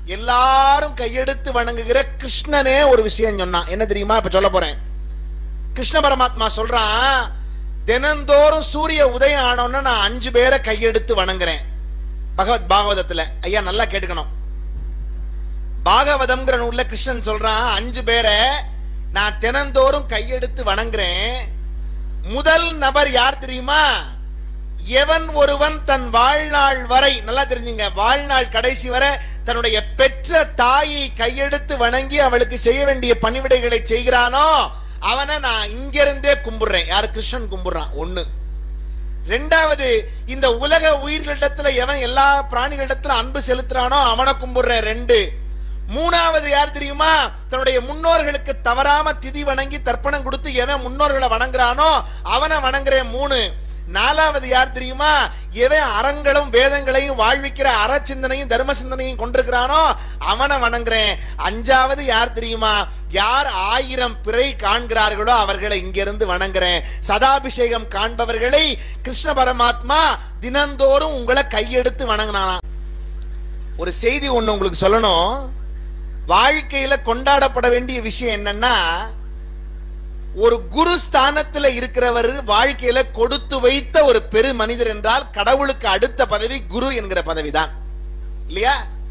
எல்லாரும் கையெடுத்து வணங்குகிற கிருஷ்ணனே ஒரு விஷயம் சொன்னான் என்ன தெரியுமா இப்ப சொல்ல போறேன் கிருஷ்ண பரமாத்மா சொல்றான் தினந்தோறும் சூரிய உதயம் ஆனோன்னு நான் அஞ்சு பேரை கையெடுத்து வணங்குறேன் பகவத் பாகவதத்துல ஐயா நல்லா கேட்டுக்கணும் பாகவதம்ங்கிற நூல்ல கிருஷ்ணன் சொல்றான் அஞ்சு பேரை நான் தினந்தோறும் கையெடுத்து வணங்குறேன் முதல் நபர் யார் தெரியுமா எவன் ஒருவன் தன் வாழ்நாள் வரை நல்லா தெரிஞ்சுங்க வாழ்நாள் கடைசி வரை தன்னுடைய பெற்ற தாயை கையெடுத்து வணங்கி அவளுக்கு செய்ய வேண்டிய பணிவிடைகளை செய்கிறானோ அவனை நான் இங்கிருந்தே கும்பிடுறேன் யாரு கிருஷ்ணன் கும்பிடுறான் ஒண்ணு ரெண்டாவது இந்த உலக உயிர்களிடத்துல எவன் எல்லா பிராணிகளிடத்துல அன்பு செலுத்துறானோ அவனை கும்பிடுறேன் ரெண்டு மூணாவது யார் தெரியுமா தன்னுடைய முன்னோர்களுக்கு தவறாம திதி வணங்கி தர்ப்பணம் கொடுத்து எவன் முன்னோர்களை வணங்குறானோ அவனை வணங்குறேன் மூணு நாலாவது யார் தெரியுமா எவன் அறங்களும் வேதங்களையும் வாழ்விக்கிற அற சிந்தனையும் தர்ம சிந்தனையும் கொண்டிருக்கிறானோ அவனை வணங்குறேன் அஞ்சாவது யார் தெரியுமா யார் ஆயிரம் பிறை காண்கிறார்களோ அவர்களை இங்கிருந்து வணங்குறேன் சதாபிஷேகம் காண்பவர்களை கிருஷ்ண பரமாத்மா தினந்தோறும் உங்களை கையெடுத்து வணங்கினானா ஒரு செய்தி ஒண்ணு உங்களுக்கு சொல்லணும் வாழ்க்கையில கொண்டாடப்பட வேண்டிய விஷயம் என்னன்னா ஒரு குரு ஸ்தானத்துல இருக்கிறவர் வாழ்க்கையில கொடுத்து வைத்த ஒரு பெரு மனிதர் என்றால் கடவுளுக்கு அடுத்த பதவி குரு என்கிற பதவிதான் இல்லையா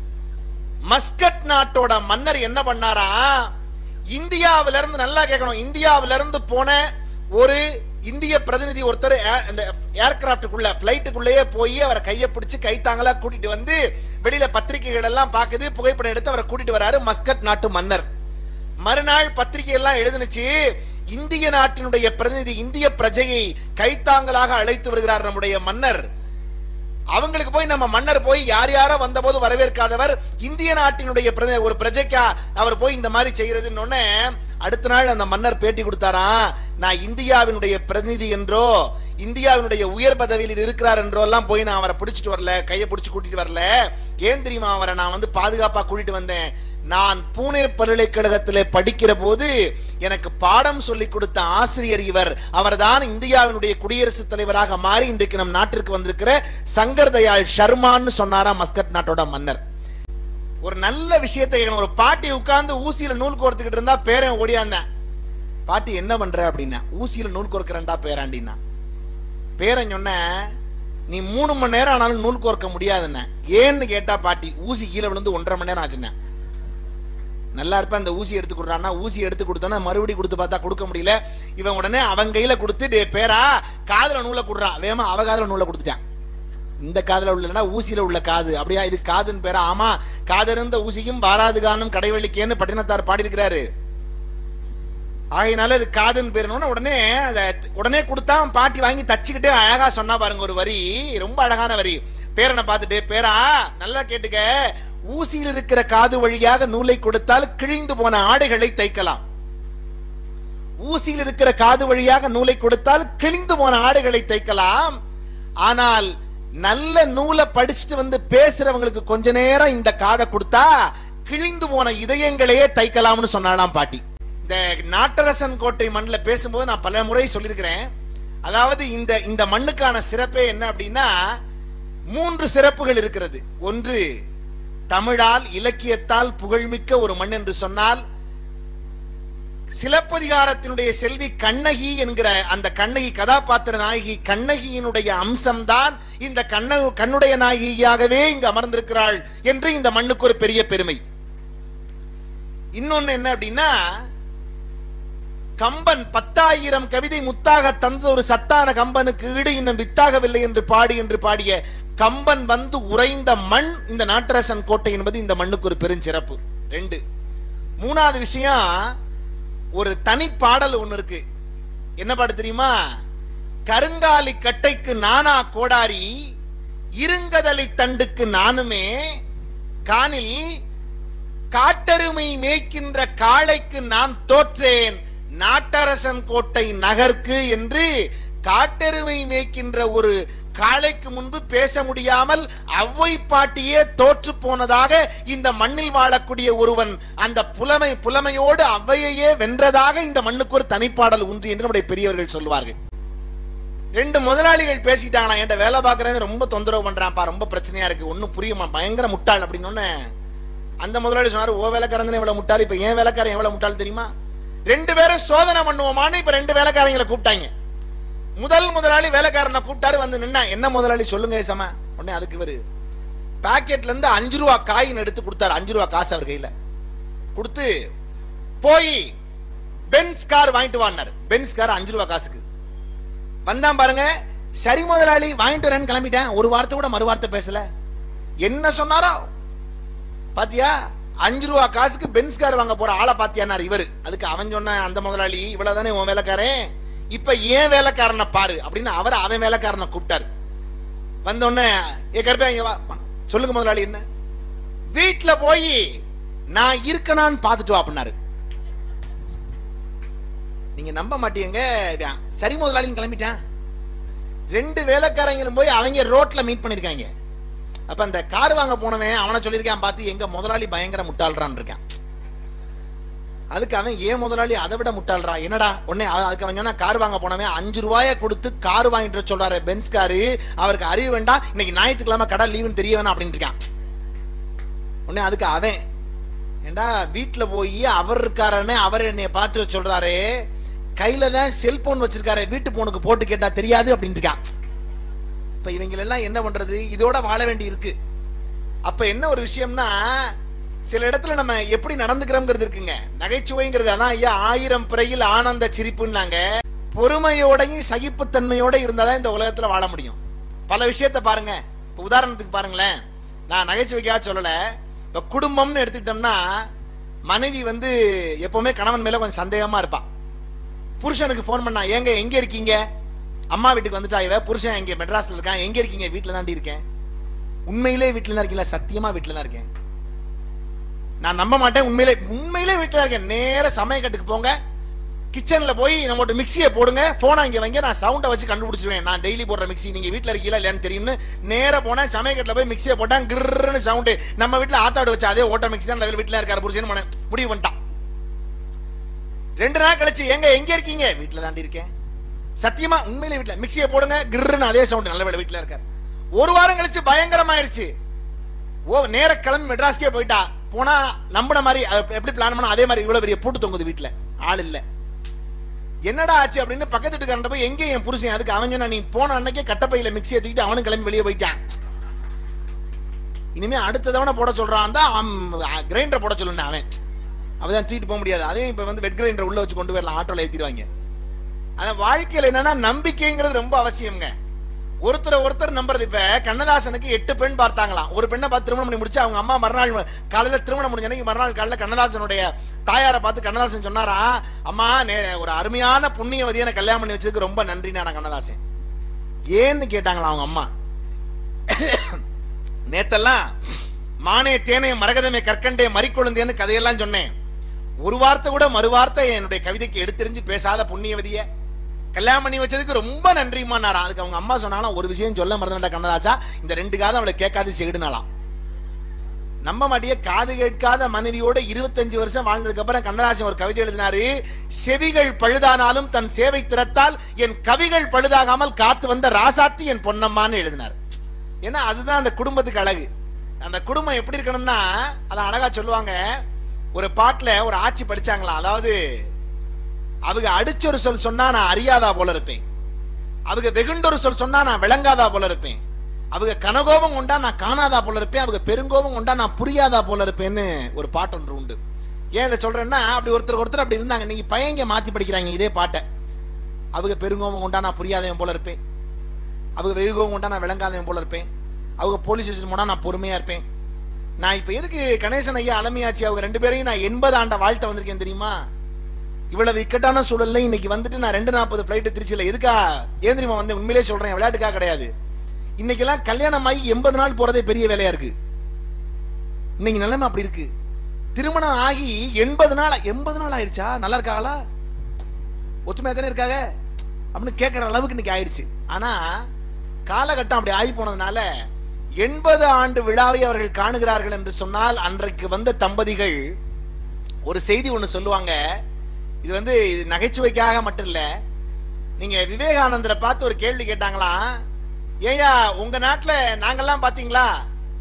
மஸ்கட் நாட்டோட மன்னர் என்ன பண்ணாரா இந்தியாவில இருந்து நல்லா கேட்கணும் இந்தியாவில இருந்து போன ஒரு இந்திய பிரதிநிதி ஒருத்தர் ஏ- இந்த ஏர்கிராப்டுக்குள்ள பிளைட்டுக்குள்ளேயே போய் அவரை கையை பிடிச்சு கைத்தாங்களா கூட்டிட்டு வந்து வெளியில பத்திரிகைகள் எல்லாம் பாக்குது புகைப்படம் எடுத்து அவரை கூட்டிட்டு வராரு மஸ்கட் நாட்டு மன்னர் மறுநாள் பத்திரிகை எல்லாம் எழுதுனுச்சு இந்திய நாட்டினுடைய பிரதிநிதி இந்திய பிரஜையை கைத்தாங்கலாக அழைத்து வருகிறார் நம்முடைய மன்னர் அவங்களுக்கு போய் நம்ம மன்னர் போய் யார் யாரோ வந்தபோது வரவேற்காதவர் இந்திய நாட்டினுடைய பிரதி- ஒரு பிரஜைக்கா அவர் போய் இந்த மாதிரி செய்யறதுன்னு உடனே அடுத்த நாள் அந்த மன்னர் பேட்டி கொடுத்தாராம் நான் இந்தியாவினுடைய பிரதிநிதி என்றோ இந்தியாவினுடைய உயர் பதவியில் இருக்கிறார் என்றோ எல்லாம் போய் நான் அவரை பிடிச்சிட்டு வரல கையை பிடிச்சு கூட்டிட்டு வரல ஏன் தெரியுமா அவரை நான் வந்து பாதுகாப்பா கூட்டிட்டு வந்தேன் நான் பூனே பல்கலைக்கழகத்திலே படிக்கிற போது எனக்கு பாடம் சொல்லிக் கொடுத்த ஆசிரியர் இவர் அவர்தான் இந்தியாவினுடைய குடியரசுத் தலைவராக மாறி இன்றைக்கு நம் நாட்டிற்கு வந்திருக்கிற சங்கர் தயாள் சர்மான்னு சொன்னாரா மஸ்கட் நாட்டோட மன்னர் ஒரு நல்ல விஷயத்தை கேட்கணும். ஒரு பாட்டி உட்கார்ந்து ஊசியில நூல் கோர்த்துக்கிட்டு இருந்தா பேரன் ஓடியாந்தேன் பாட்டி என்ன பண்ற அப்படின்னா ஊசியில நூல் கோர்க்கிறேன்டா பேராண்டின்னா பேரன் சொன்ன நீ மூணு மணி நேரம் ஆனாலும் நூல் கோர்க்க முடியாதுன்ன ஏன்னு கேட்டா பாட்டி ஊசி கீழே விழுந்து ஒன்றரை மணி நேரம் ஆச்சுன்னா நல்லா இருப்ப அந்த ஊசி எடுத்து கொடுறான்னா ஊசி எடுத்து கொடுத்தோன்னா மறுபடியும் கொடுத்து பார்த்தா கொடுக்க முடியல இவன் உடனே அவன் கையில கொடுத்து டே பேரா காதுல நூலை கொடுறான் வேமா அவ காதுல நூலை கொடுத்துட்டான் இந்த காதுல உள்ளனா ஊசியில உள்ள காது அப்படியா இது காதுன்னு பேரா ஆமா காதிருந்த ஊசியும் வாராது காணும் கடைவெளிக்கேன்னு பட்டினத்தார் பாடியிருக்கிறாரு ஆகையினால இது காதுன்னு பேரணும்னு உடனே அதை உடனே கொடுத்தா அவன் பாட்டி வாங்கி தச்சுக்கிட்டே அழகா சொன்னா பாருங்க ஒரு வரி ரொம்ப அழகான வரி பேரனை பார்த்துட்டு பேரா நல்லா கேட்டுக்க ஊசியில் இருக்கிற காது வழியாக நூலை கொடுத்தால் கிழிந்து போன ஆடைகளை தைக்கலாம் ஊசியில் இருக்கிற காது வழியாக நூலை கொடுத்தால் கிழிந்து போன ஆடைகளை தைக்கலாம் ஆனால் நல்ல நூலை படிச்சுட்டு வந்து பேசுறவங்களுக்கு கொஞ்ச நேரம் இந்த காதை கொடுத்தா கிழிந்து போன இதயங்களையே தைக்கலாம்னு சொன்னாலாம் பாட்டி இந்த நாட்டரசன் கோட்டை மண்ணில் பேசும்போது நான் பல முறை சொல்லியிருக்கிறேன் அதாவது இந்த இந்த மண்ணுக்கான சிறப்பே என்ன அப்படின்னா மூன்று சிறப்புகள் இருக்கிறது ஒன்று தமிழால் இலக்கியத்தால் புகழ்மிக்க ஒரு மண் என்று சொன்னால் சிலப்பதிகாரத்தினுடைய செல்வி கண்ணகி என்கிற அந்த கண்ணகி கதாபாத்திர நாயகி கண்ணகியினுடைய அம்சம்தான் இந்த கண்ண கண்ணுடைய நாயகியாகவே இங்கு அமர்ந்திருக்கிறாள் என்று இந்த மண்ணுக்கு ஒரு பெரிய பெருமை இன்னொன்னு என்ன அப்படின்னா கம்பன் பத்தாயிரம் கவிதை முத்தாக தந்த ஒரு சத்தான கம்பனுக்கு ஈடு இன்னும் வித்தாகவில்லை என்று பாடி என்று பாடிய கம்பன் வந்து உறைந்த மண் இந்த நாட்டரசன் கோட்டை என்பது இந்த மண்ணுக்கு ஒரு பெருஞ்சிறப்பு ரெண்டு மூணாவது விஷயம் ஒரு தனி பாடல் ஒண்ணு இருக்கு என்ன பாட்டு தெரியுமா கருங்காலி கட்டைக்கு நானா கோடாரி இருங்கதலை தண்டுக்கு நானுமே காணில் காட்டெருமை மேய்க்கின்ற காளைக்கு நான் தோற்றேன் நாட்டரசன் கோட்டை நகர்க்கு என்று காட்டெருமை மேய்க்கின்ற ஒரு காளைக்கு முன்பு பேச முடியாமல் அவ்வை பாட்டியே தோற்று போனதாக இந்த மண்ணில் வாழக்கூடிய ஒருவன் அந்த புலமை புலமையோடு அவ்வையையே வென்றதாக இந்த மண்ணுக்கு ஒரு தனிப்பாடல் உண்டு என்று நம்முடைய பெரியவர்கள் சொல்வார்கள் ரெண்டு முதலாளிகள் பேசிட்டாங்களா என்கிட்ட வேலை பார்க்கறவன் ரொம்ப தொந்தரவு பண்றான்ப்பா ரொம்ப பிரச்சனையா இருக்கு ஒன்னும் புரியுமா பயங்கர முட்டாள் அப்படின்னு உடனே அந்த முதலாளி சொன்னாரு ஓ வேலைக்காரன் தானே இவ்வளவு முட்டாள் இப்ப ஏன் வேலைக்காரன் எவ்வளவு முட்டாள் தெரியுமா ரெண்டு பேரும் சோதனை பண்ணுவோமான்னு இப்ப ரெண்டு வேலைக்காரங்களை கூப்பிட்டாங்க முதல் முதலாளி வேலைக்காரனை கூப்பிட்டாரு வந்து நின்னா என்ன முதலாளி சொல்லுங்க சம உடனே அதுக்கு இவரு பாக்கெட்ல இருந்து அஞ்சு ரூபா காயின் எடுத்து கொடுத்தாரு அஞ்சு ரூபா காசு அவர் கையில கொடுத்து போய் பென்ஸ் கார் வாங்கிட்டு வான்னாரு பென்ஸ் கார் அஞ்சு ரூபா காசுக்கு வந்தான் பாருங்க சரி முதலாளி வாங்கிட்டு வரேன்னு கிளம்பிட்டேன் ஒரு வார்த்தை கூட மறு வார்த்தை பேசல என்ன சொன்னாரோ பாத்தியா அஞ்சு ரூபா காசுக்கு பென்ஸ் கார் வாங்க போற ஆளை பாத்தியானார் இவரு அதுக்கு அவன் சொன்ன அந்த முதலாளி இவ்வளவுதானே உன் வேலைக்காரன் இப்ப ஏன் வேலைக்காரனை பாரு அப்படின்னு அவர் அவன் வேலைக்காரனை கூப்பிட்டாரு வந்த உடனே ஏ கருப்பா இங்க வா சொல்லுங்க முதலாளி என்ன வீட்டுல போய் நான் இருக்கனான்னு பார்த்துட்டு வா அப்படின்னாரு நீங்க நம்ப மாட்டீங்க இவன் சரி முதலாளின்னு கிளம்பிட்டான் ரெண்டு வேலைக்காரங்களும் போய் அவங்க ரோட்ல மீட் பண்ணிருக்காங்க அப்ப அந்த கார் வாங்க போனவன் அவனை சொல்லியிருக்கான் பார்த்து எங்க முதலாளி பயங்கர முட்டாள்றான் இருக்கான் அதுக்கு அவன் ஏன் முதலாளி அதை விட முட்டாள்றா என்னடா உடனே அவன் அதுக்கு அவன் சொன்னா கார் வாங்க போனவன் அஞ்சு ரூபாய கொடுத்து கார் வாங்கிட்டு வர சொல்றாரு பென்ஸ் காரு அவருக்கு அறிவு வேண்டாம் இன்னைக்கு ஞாயிற்றுக்கிழமை கடை லீவுன்னு தெரிய வேணாம் அப்படின்னு இருக்கான் உடனே அதுக்கு அவன் ஏண்டா வீட்டில் போய் அவர் இருக்காரன்னு அவர் என்னைய பார்த்து சொல்றாரு கையில தான் செல்போன் வச்சிருக்காரு வீட்டு போனுக்கு போட்டு கேட்டா தெரியாது அப்படின்னு இருக்கான் இப்ப இவங்க எல்லாம் என்ன பண்றது இதோட வாழ வேண்டி இருக்கு அப்ப என்ன ஒரு விஷயம்னா சில இடத்துல நம்ம எப்படி நடந்துக்கிறோம்ங்கிறது இருக்குங்க நகைச்சுவைங்கிறது அதான் ஐயா ஆயிரம் பிறையில் ஆனந்த சிரிப்புன்னாங்க பொறுமையோடையும் சகிப்புத்தன்மையோட இருந்தாதான் இந்த உலகத்துல வாழ முடியும் பல விஷயத்த பாருங்க இப்ப உதாரணத்துக்கு பாருங்களேன் நான் நகைச்சுவைக்காக சொல்லல இப்ப குடும்பம்னு எடுத்துக்கிட்டோம்னா மனைவி வந்து எப்பவுமே கணவன் மேல கொஞ்சம் சந்தேகமா இருப்பா புருஷனுக்கு ஃபோன் பண்ணா ஏங்க எங்க இருக்கீங்க அம்மா வீட்டுக்கு வந்துட்டா இவ புருஷன் எங்க மெட்ராஸ்ல இருக்கான் எங்க இருக்கீங்க வீட்டுல தாண்டி இருக்கேன் உண்மையிலே வீட்டுல தான் இருக்கீங்களா சத்தியமா வீட்டுல தான் இருக்கேன் நான் நம்ப மாட்டேன் உண்மையிலே உண்மையிலே வீட்டுல தான் இருக்கேன் நேர சமயக்கட்டுக்கு போங்க கிச்சன்ல போய் நம்மகிட்ட மிக்சியை போடுங்க போனை இங்க வைங்க நான் சவுண்டை வச்சு கண்டுபிடிச்சிருவேன் நான் டெய்லி போடுற மிக்ஸி நீங்க வீட்டுல இருக்கீங்களா இல்லையான்னு தெரியும்னு நேரா போனேன் சமயக்கட்டுல போய் மிக்சியை போட்டேன் கிர்னு சவுண்டு நம்ம வீட்டுல ஆத்தாடு வச்ச அதே ஓட்ட மிக்ஸி தான் வீட்டுல இருக்காரு புருஷன் மன முடிவு பண்ணிட்டான் ரெண்டு நாள் கழிச்சு எங்க எங்க இருக்கீங்க வீட்டுல தாண்டி இருக்கேன் சத்தியமா உண்மையிலே வீட்டுல மிக்சியை போடுங்க கிர்னு அதே சவுண்ட் நல்ல வேலை வீட்டுல இருக்காரு ஒரு வாரம் கழிச்சு பயங்கரமாயிருச்சு ஓ நேர கிளம்பி மெட்ராஸ்க்கே போயிட்டா போனா நம்பின மாதிரி அஹ், எப்படி பிளான் பண்ணா அதே மாதிரி இவ்வளவு பெரிய பூட்டு தொங்குது வீட்டுல ஆள் இல்ல என்னடா ஆச்சு அப்படின்னு பக்கத்து வீட்டுக்காரன் போய் எங்க என் புருஷன் அதுக்கு அவன் சொன்னா நீ போன அன்னைக்கே கட்டப்பையில மிக்சியை தூக்கிட்டு அவனும் கிளம்பி வெளியே போயிட்டான் இனிமே அடுத்த தவணை போட சொல்றான் தான் கிரைண்டர் போட சொல்லுன்னு அவன் அவதான் தூக்கிட்டு போக முடியாது அதையும் இப்ப வந்து வெட் கிரைண்டர் உள்ள வச்சு கொண்டு வரலாம் ஆட்டோல ஏத்திடுவாங்க அதான் வாழ்க்கையில என்னன்னா நம்பிக்கைங்கிறது ரொம்ப அவசியம்ங்க ஒருத்தரை ஒருத்தர் நம்புறது இப்ப கண்ணதாசனுக்கு எட்டு பெண் பார்த்தாங்களாம் ஒரு பெண்ணை பார்த்து திருமணம் பண்ணி முடிச்சு அவங்க அம்மா மறுநாள் காலையில திருமணம் முடிஞ்ச அன்னைக்கு மறுநாள் காலையில கண்ணதாசனுடைய தாயாரை பார்த்து கண்ணதாசன் சொன்னாரா அம்மா நே ஒரு அருமையான புண்ணியவதியை எனக்கு கல்யாணம் பண்ணி வச்சதுக்கு ரொம்ப நன்றினாரா கண்ணதாசன் ஏன்னு கேட்டாங்களா அவங்க அம்மா நேத்தெல்லாம் மானே தேனே மரகதமே கற்கண்டே மறிக்கொழுந்தேன்னு கதையெல்லாம் சொன்னேன் ஒரு வார்த்தை கூட மறு வார்த்தை என்னுடைய கவிதைக்கு எடுத்தெறிஞ்சு பேசாத புண்ணியவதிய கல்யாணம் பண்ணி வச்சதுக்கு ரொம்ப நன்றிமானாரா அதுக்கு அவங்க அம்மா சொன்னாலும் ஒரு விஷயம் சொல்ல மறந்துட்டா கண்ணதாசா இந்த ரெண்டு காதம் அவளை கேட்காது செவிடுனாலாம் நம்ப மாட்டிய காது கேட்காத மனைவியோட இருபத்தஞ்சு வருஷம் வாழ்ந்ததுக்கு அப்புறம் கண்ணதாசன் ஒரு கவிதை எழுதினாரு செவிகள் பழுதானாலும் தன் சேவை திறத்தால் என் கவிகள் பழுதாகாமல் காத்து வந்த ராசாத்தி என் பொன்னம்மான்னு எழுதினார் ஏன்னா அதுதான் அந்த குடும்பத்துக்கு அழகு அந்த குடும்பம் எப்படி இருக்கணும்னா அதை அழகா சொல்லுவாங்க ஒரு பாட்டுல ஒரு ஆட்சி படிச்சாங்களாம் அதாவது அவங்க அடிச்சொரு சொல் சொன்னா நான் அறியாதா போல இருப்பேன் அவங்க வெகுண்டொரு சொல் சொன்னா நான் விளங்காதா போல இருப்பேன் அவங்க கனகோபம் கொண்டா நான் காணாதா போல இருப்பேன் அவங்க பெருங்கோபம் கொண்டா நான் புரியாதா போல இருப்பேன்னு ஒரு பாட்டு ஒன்று உண்டு ஏன் இதை சொல்றேன்னா அப்படி ஒருத்தர் ஒருத்தர் அப்படி இருந்தாங்க நீங்க பையங்க மாத்தி படிக்கிறாங்க இதே பாட்டை அவங்க பெருங்கோபம் கொண்டா நான் புரியாதவன் போல இருப்பேன் அவங்க வெகுகோபம் கொண்டா நான் விளங்காதவன் போல இருப்பேன் அவங்க போலீஸ் ஸ்டேஷன் போனா நான் பொறுமையா இருப்பேன் நான் இப்ப எதுக்கு கணேசன் ஐயா அலமையாச்சு அவங்க ரெண்டு பேரையும் நான் எண்பது ஆண்ட வாழ்த்த வந்திருக்கேன் தெரியுமா இவ்வளவு இக்கட்டான சூழல்ல இன்னைக்கு வந்துட்டு நான் ரெண்டு நாற்பது ஃபிளைட் திருச்சியில் எதுக்கா ஏன் தெரியுமா வந்து உண்மையிலே சொல்றேன் விளையாட்டுக்காக கிடையாது இன்னைக்கெல்லாம் கல்யாணம் ஆகி எண்பது நாள் போறதே பெரிய வேலையா இருக்கு இன்னைக்கு நிலைமை அப்படி இருக்கு திருமணம் ஆகி எண்பது நாள் எண்பது நாள் ஆயிருச்சா நல்லா இருக்காங்களா ஒத்துமையா தானே இருக்காங்க அப்படின்னு கேட்குற அளவுக்கு இன்னைக்கு ஆயிடுச்சு ஆனா காலகட்டம் அப்படி ஆகி போனதுனால எண்பது ஆண்டு விழாவை அவர்கள் காணுகிறார்கள் என்று சொன்னால் அன்றைக்கு வந்த தம்பதிகள் ஒரு செய்தி ஒன்று சொல்லுவாங்க இது வந்து இது நகைச்சுவைக்காக மட்டும் இல்ல நீங்க விவேகானந்தரை பார்த்து ஒரு கேள்வி கேட்டாங்களாம் ஏயா உங்க நாட்டுல நாங்கெல்லாம் பாத்தீங்களா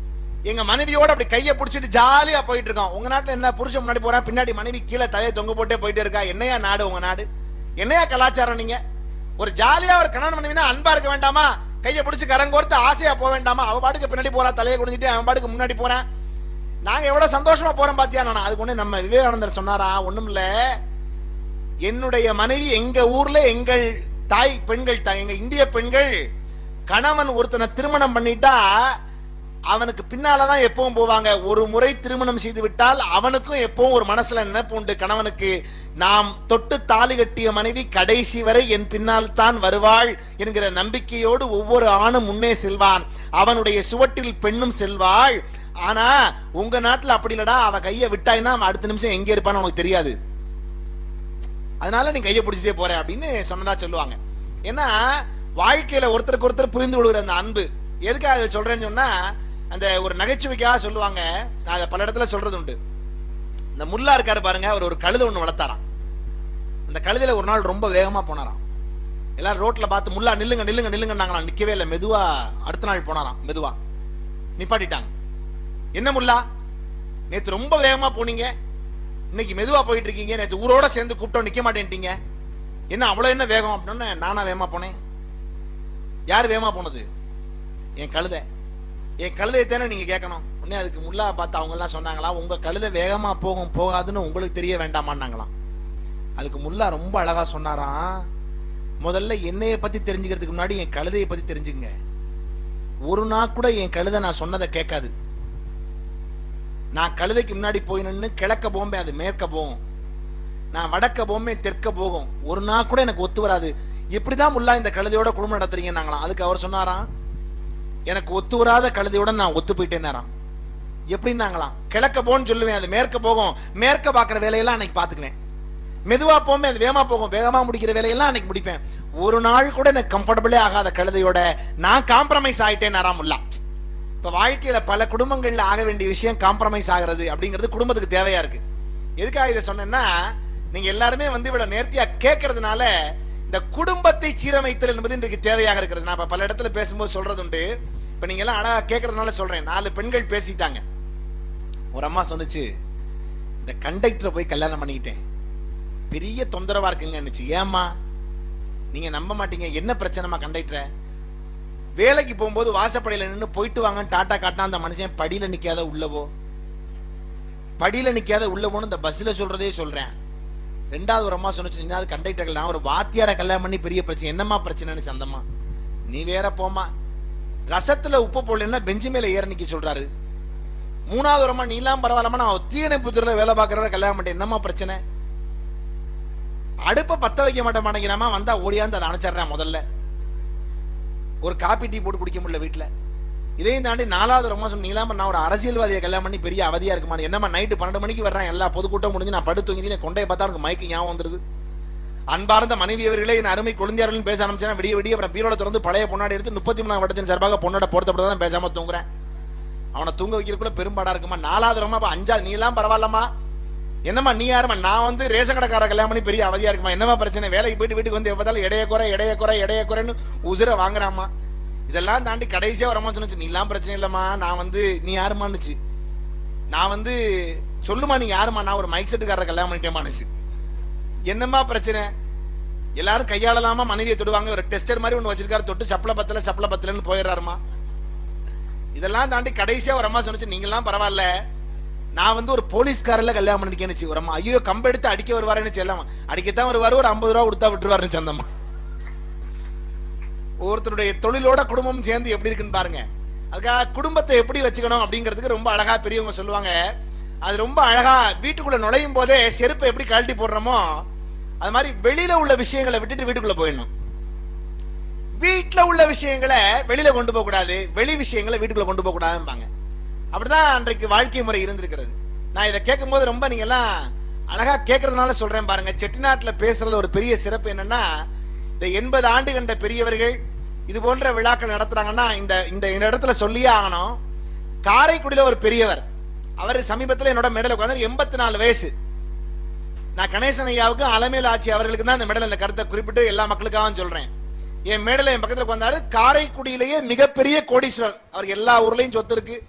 எங்க மனைவியோட அப்படி கையை பிடிச்சிட்டு ஜாலியா போயிட்டு இருக்கோம் உங்க நாட்டுல என்ன புருஷன் முன்னாடி போறான் பின்னாடி மனைவி கீழே தலையை தொங்க போட்டே போயிட்டே இருக்கா என்னையா நாடு உங்க நாடு என்னையா கலாச்சாரம் நீங்க ஒரு ஜாலியா ஒரு கணவன் மனைவினா அன்பா இருக்க வேண்டாமா கையை பிடிச்சி கரங்கோர்த்து ஆசையா போக வேண்டாமா அவ பாட்டுக்கு பின்னாடி போறா தலையை குடிஞ்சிட்டு அவன் பாட்டுக்கு முன்னாடி போறான் நாங்க எவ்வளவு சந்தோஷமா போறோம் பாத்தியா நான் அதுக்கு ஒண்ணு நம்ம விவேகானந்தர் சொன்னாரா ஒண்ணும் இல்ல என்னுடைய மனைவி எங்க ஊர்ல எங்கள் தாய் பெண்கள் தாய் எங்க இந்திய பெண்கள் கணவன் ஒருத்தனை திருமணம் பண்ணிட்டா அவனுக்கு பின்னாலதான் எப்பவும் போவாங்க ஒரு முறை திருமணம் செய்து விட்டால் அவனுக்கும் எப்பவும் ஒரு மனசுல நினைப்பு உண்டு கணவனுக்கு நாம் தொட்டு தாலி கட்டிய மனைவி கடைசி வரை என் பின்னால் தான் வருவாள் என்கிற நம்பிக்கையோடு ஒவ்வொரு ஆணும் முன்னே செல்வான் அவனுடைய சுவட்டில் பெண்ணும் செல்வாள் ஆனா உங்க நாட்டுல அப்படி இல்லடா அவ கையை விட்டாய்னா அவன் அடுத்த நிமிஷம் எங்க இருப்பான்னு உனக்கு தெரியாது அதனால நீ கையை பிடிச்சிட்டே போற அப்படின்னு சொன்னதா சொல்லுவாங்க ஏன்னா வாழ்க்கையில ஒருத்தருக்கு ஒருத்தர் புரிந்து கொள்கிற அந்த அன்பு எதுக்காக இதை சொல்றேன்னு சொன்னா அந்த ஒரு நகைச்சுவைக்காக சொல்லுவாங்க நான் அதை பல இடத்துல சொல்றது உண்டு இந்த முல்லா இருக்காரு பாருங்க அவர் ஒரு கழுதை ஒண்ணு வளர்த்தாராம் அந்த கழுதையில ஒரு நாள் ரொம்ப வேகமா போனாராம் எல்லாரும் ரோட்ல பார்த்து முல்லா நில்லுங்க நில்லுங்க நில்லுங்கன்னாங்களாம் நிக்கவே இல்லை மெதுவா அடுத்த நாள் போனாராம் மெதுவா நிப்பாட்டிட்டாங்க என்ன முல்லா நேத்து ரொம்ப வேகமா போனீங்க இன்னைக்கு மெதுவா போயிட்டு இருக்கீங்க நேத்து ஊரோட சேர்ந்து கூப்பிட்டோம் நிக்க மாட்டேன்ட்டீங்க என்ன அவ்வளவு என்ன வேகம் அப்படின்னு நானா வேகமா போனேன் யார் வேகமா போனது என் கழுதை என் கழுதையை தானே நீங்க கேட்கணும் உடனே அதுக்கு முல்லா பார்த்து அவங்க எல்லாம் சொன்னாங்களா உங்க கழுதை வேகமா போகும் போகாதுன்னு உங்களுக்கு தெரிய வேண்டாமான்னாங்களாம் அதுக்கு முல்லா ரொம்ப அழகா சொன்னாராம் முதல்ல என்னைய பத்தி தெரிஞ்சுக்கிறதுக்கு முன்னாடி என் கழுதையை பத்தி தெரிஞ்சுங்க ஒரு நாள் கூட என் கழுதை நான் சொன்னதை கேட்காது நான் கழுதைக்கு முன்னாடி போய் நின்று கிழக்க போம்பேன் அது மேற்க போகும் நான் வடக்க போம்பேன் தெற்க போகும் ஒரு நாள் கூட எனக்கு ஒத்து வராது எப்படிதான் முல்லா இந்த கழுதையோட குடும்பம் நடத்துறீங்க நாங்களாம் அதுக்கு அவர் சொன்னாராம் எனக்கு ஒத்து வராத கழுதையோட நான் ஒத்து போயிட்டேன்னாராம் எப்படின்னாங்களாம் கிழக்க போன்னு சொல்லுவேன் அது மேற்க போகும் மேற்க பார்க்குற வேலையெல்லாம் அன்னைக்கு பார்த்துக்குவேன் மெதுவா போமே அது வேகமா போகும் வேகமா முடிக்கிற வேலையெல்லாம் அன்னைக்கு முடிப்பேன் ஒரு நாள் கூட எனக்கு கம்ஃபர்டபுளே ஆகாத கழுதையோட நான் காம்ப்ரமைஸ் ஆயிட்டேன் முல்லா இப்ப வாழ்க்கையில பல குடும்பங்கள்ல ஆக வேண்டிய விஷயம் காம்ப்ரமைஸ் ஆகிறது அப்படிங்கிறது குடும்பத்துக்கு தேவையா இருக்கு எதுக்காக இதை சொன்னேன்னா நீங்க எல்லாருமே வந்து இவ்வளவு நேர்த்தியா கேட்கறதுனால இந்த குடும்பத்தை சீரமைத்தல் என்பது இன்றைக்கு தேவையாக இருக்கிறது நான் இப்ப பல இடத்துல பேசும்போது சொல்றது உண்டு இப்ப நீங்க எல்லாம் அழகா கேட்கறதுனால சொல்றேன் நாலு பெண்கள் பேசிட்டாங்க ஒரு அம்மா சொன்னுச்சு இந்த கண்டக்டரை போய் கல்யாணம் பண்ணிக்கிட்டேன் பெரிய தொந்தரவா இருக்குங்கன்னுச்சு ஏம்மா நீங்க நம்ப மாட்டீங்க என்ன பிரச்சனைமா கண்டக்டரை வேலைக்கு போகும்போது வாசப்படையில நின்று போயிட்டு வாங்கன்னு டாட்டா காட்டினா அந்த மனுஷன் படியில நிக்காத உள்ளவோ படியில நிக்காத உள்ளவோன்னு இந்த பஸ்ல சொல்றதே சொல்றேன் ரெண்டாவது ஒரு அம்மா சொன்னுச்சு நீ அது கண்டக்டர் நான் ஒரு வாத்தியார கல்யாணம் பண்ணி பெரிய பிரச்சனை என்னம்மா பிரச்சனைன்னு சந்தம்மா நீ வேற போமா ரசத்துல உப்பு போடலன்னா பெஞ்சு மேல ஏற நிக்க சொல்றாரு மூணாவது ஒரு அம்மா நீலாம் பரவாயில்லாம நான் தீயணைப்பு துறையில வேலை பார்க்கறவரை கல்யாணம் பண்ணிட்டேன் என்னம்மா பிரச்சனை அடுப்பை பத்த வைக்க மாட்டேன் மாட்டேங்கிறாமா வந்தா ஓடியாந்து அதை அணைச்சிடுறேன் முதல்ல ஒரு காப்பி டீ போட்டு குடிக்க முடியல வீட்டில் இதையும் தாண்டி நாலாவது ரொம்ப சொன்ன நீலாம நான் ஒரு அரசியல்வாதியை கல்யாணம் பண்ணி பெரிய அவதியா இருக்குமா என்னம்மா நைட்டு பன்னெண்டு மணிக்கு வர்றேன் எல்லா பொதுக்கூட்டம் முடிஞ்சு நான் படுத்து தூங்கி கொண்டையை பார்த்தா எனக்கு மயக்கு ஞாபகம் வந்துருது அன்பார்ந்த மனைவியவர்களே என் அருமை குழந்தையார்கள் பேச ஆரம்பிச்சேன் விடிய விடிய அப்புறம் பீரோட திறந்து பழைய பொண்ணாடி எடுத்து முப்பத்தி மூணாம் வட்டத்தின் சார்பாக பொண்ணோட பொறுத்தப்பட்டு தான் பேசாம தூங்குறேன் அவனை தூங்க வைக்கிறதுக்குள்ள பெரும்பாடா இருக்குமா நாலாவது ரொம்ப அப்ப அஞ்சாவது நீ எல்லாம் பரவாயில்லம்மா என்னம்மா நீ யாரும்மா நான் வந்து ரேஷன் கடைக்கார கல்யாணம் பண்ணி பெரிய அவதியா இருக்குமா என்னம்மா பிரச்சனை வேலைக்கு போயிட்டு வீட்டுக்கு வந்து எப்பதாலும் இடைய குறை இடைய குறை இடைய குறைன்னு உசுர வாங்குறாம்மா இதெல்லாம் தாண்டி கடைசியா வரமா சொன்னுச்சு நீ எல்லாம் பிரச்சனை இல்லம்மா நான் வந்து நீ யாருமான்னுச்சு நான் வந்து சொல்லுமா நீ யாருமா நான் ஒரு மைக் செட்டுக்காரரை கல்யாணம் பண்ணிட்டேமானுச்சு என்னம்மா பிரச்சனை எல்லாரும் கையாளலாமா மனைவியை தொடுவாங்க ஒரு டெஸ்டர் மாதிரி ஒன்று வச்சிருக்காரு தொட்டு சப்பள பத்தல சப்பள பத்தலன்னு போயிடுறாருமா இதெல்லாம் தாண்டி கடைசியா ஒரு அம்மா சொன்னுச்சு நீங்களாம் பரவாயில்ல நான் வந்து ஒரு போலீஸ்காரில் கல்யாணம் பண்ணிக்கேன்னு ஒரு அம்மா ஐயோ கம்பு எடுத்து அடிக்க வருவாருன்னு செல்லாம் அடிக்கத்தான் வருவாரு ஒரு ஐம்பது ரூபா கொடுத்தா விட்டுருவாருன்னு சந்தம்மா ஒருத்தருடைய தொழிலோட குடும்பம் சேர்ந்து எப்படி இருக்குன்னு பாருங்க அதுக்காக குடும்பத்தை எப்படி வச்சுக்கணும் அப்படிங்கிறதுக்கு ரொம்ப அழகா பெரியவங்க சொல்லுவாங்க அது ரொம்ப அழகா வீட்டுக்குள்ள நுழையும் போதே செருப்பை எப்படி கழட்டி போடுறோமோ அது மாதிரி வெளியில உள்ள விஷயங்களை விட்டுட்டு வீட்டுக்குள்ள போயிடணும் வீட்டுல உள்ள விஷயங்களை வெளியில கொண்டு போக கூடாது வெளி விஷயங்களை வீட்டுக்குள்ள கொண்டு போக கூடாதும்பாங்க அப்படிதான் அன்றைக்கு வாழ்க்கை முறை இருந்திருக்கிறது நான் இதை கேட்கும்போது ரொம்ப நீங்க எல்லாம் அழகா கேட்கறதுனால சொல்றேன் பாருங்க செட்டிநாட்டுல பேசுறது ஒரு பெரிய சிறப்பு என்னன்னா இந்த எண்பது ஆண்டு கண்ட பெரியவர்கள் இது போன்ற விழாக்கள் நடத்துறாங்கன்னா இந்த இந்த இந்த இடத்துல சொல்லியே ஆகணும் காரைக்குடியில ஒரு பெரியவர் அவர் சமீபத்தில் என்னோட மெடல் உட்காந்து எண்பத்தி நாலு வயசு நான் கணேசன் ஐயாவுக்கும் அலமேல் ஆட்சி அவர்களுக்கு தான் இந்த மெடல் இந்த கருத்தை குறிப்பிட்டு எல்லா மக்களுக்காகவும் சொல்றேன் என் மேடல என் பக்கத்துல உட்காந்தாரு காரைக்குடியிலேயே மிகப்பெரிய கோடீஸ்வரர் அவருக்கு எல்லா ஊர்லயும் சொத்து இருக்கு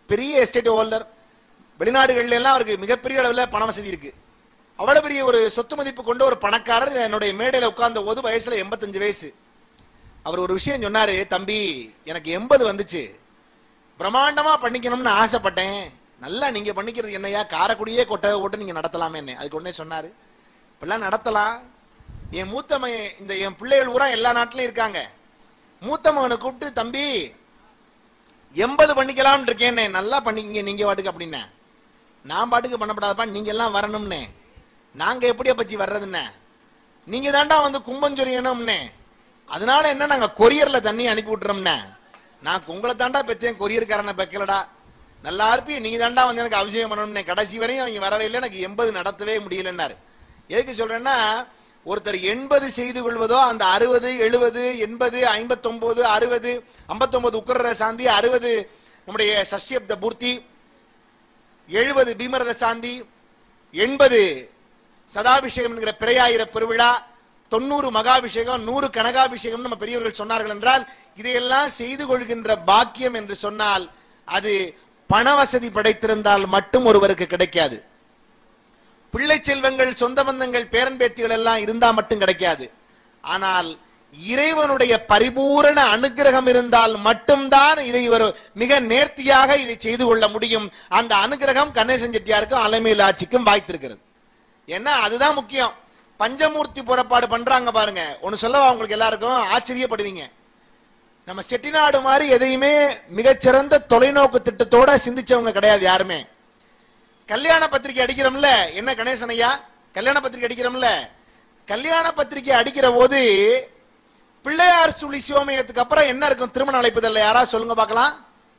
பெரிய எஸ்டேட் ஹோல்டர் வெளிநாடுகள்ல எல்லாம் அவருக்கு மிகப்பெரிய அளவில் பண வசதி இருக்கு அவ்வளவு பெரிய ஒரு சொத்து மதிப்பு கொண்ட ஒரு பணக்காரர் என்னுடைய மேடையில உட்கார்ந்த போது வயசுல எண்பத்தஞ்சு வயசு அவர் ஒரு விஷயம் சொன்னாரு தம்பி எனக்கு எண்பது வந்துச்சு பிரம்மாண்டமா பண்ணிக்கணும்னு ஆசைப்பட்டேன் நல்லா நீங்க பண்ணிக்கிறது என்னையா காரக்குடியே கொட்டை போட்டு நீங்க நடத்தலாமே என்ன அதுக்கு உடனே சொன்னாரு இப்பெல்லாம் நடத்தலாம் என் மூத்த மகன் இந்த என் பிள்ளைகள் பூரா எல்லா நாட்டிலும் இருக்காங்க மூத்த மகனை கூப்பிட்டு தம்பி எண்பது பண்ணிக்கலாம்னு இருக்கேன் நல்லா பண்ணிக்கிங்க நீங்க பாட்டுக்கு அப்படின்னேன் நான் பாட்டுக்கு பண்ணப்படாதப்பா நீங்க எல்லாம் வரணும்னே நாங்க எப்படி பச்சி வர்றதுன்னு நீங்க தாண்டா வந்து கும்பம் சொரியணும்னே அதனால என்ன நாங்க கொரியர்ல தண்ணி அனுப்பி விட்டுறோம்னே நான் உங்களை தாண்டா பெத்தேன் கொரியர்காரனை பெக்கலடா நல்லா இருப்பி நீங்க தாண்டா வந்து எனக்கு அபிஷேகம் பண்ணணும்னே கடைசி வரையும் அவங்க வரவே இல்லை எனக்கு எண்பது நடத்தவே முடியலன்னாரு எதுக்கு சொல்றேன்னா ஒருத்தர் எண்பது செய்து கொள்வதோ அந்த அறுபது எழுபது எண்பது ஐம்பத்தொன்பது அறுபது ஐம்பத்தொன்பது உக்கர சாந்தி அறுபது நம்முடைய சஷ்டியப்த பூர்த்தி எழுபது பீமரத சாந்தி எண்பது சதாபிஷேகம் என்கிற பிறையாயிர பெருவிழா தொண்ணூறு மகாபிஷேகம் நூறு கனகாபிஷேகம் நம்ம பெரியவர்கள் சொன்னார்கள் என்றால் இதையெல்லாம் செய்து கொள்கின்ற பாக்கியம் என்று சொன்னால் அது பண வசதி படைத்திருந்தால் மட்டும் ஒருவருக்கு கிடைக்காது பிள்ளை செல்வங்கள் சொந்த பந்தங்கள் பேரன் பேத்திகள் எல்லாம் இருந்தா மட்டும் கிடைக்காது ஆனால் இறைவனுடைய பரிபூரண அனுகிரகம் இருந்தால் மட்டும்தான் இதை ஒரு மிக நேர்த்தியாக இதை செய்து கொள்ள முடியும் அந்த அனுகிரகம் கணேசன் செட்டியாருக்கும் அலைமையில் ஆட்சிக்கும் வாய்த்திருக்கிறது ஏன்னா அதுதான் முக்கியம் பஞ்சமூர்த்தி புறப்பாடு பண்றாங்க பாருங்க ஒன்னு சொல்லவா உங்களுக்கு எல்லாருக்கும் ஆச்சரியப்படுவீங்க நம்ம செட்டிநாடு மாதிரி எதையுமே மிகச்சிறந்த தொலைநோக்கு திட்டத்தோட சிந்திச்சவங்க கிடையாது யாருமே கல்யாண பத்திரிக்கை அடிக்கிறோம்ல என்ன கணேசன் ஐயா கல்யாண பத்திரிக்கை அடிக்கிறோம்ல கல்யாண பத்திரிக்கை அடிக்கிற போது பிள்ளையார் சுழி சிவமயத்துக்கு அப்புறம் என்ன இருக்கும் திருமண அழைப்புதல்ல யாராவது சொல்லுங்க பார்க்கலாம்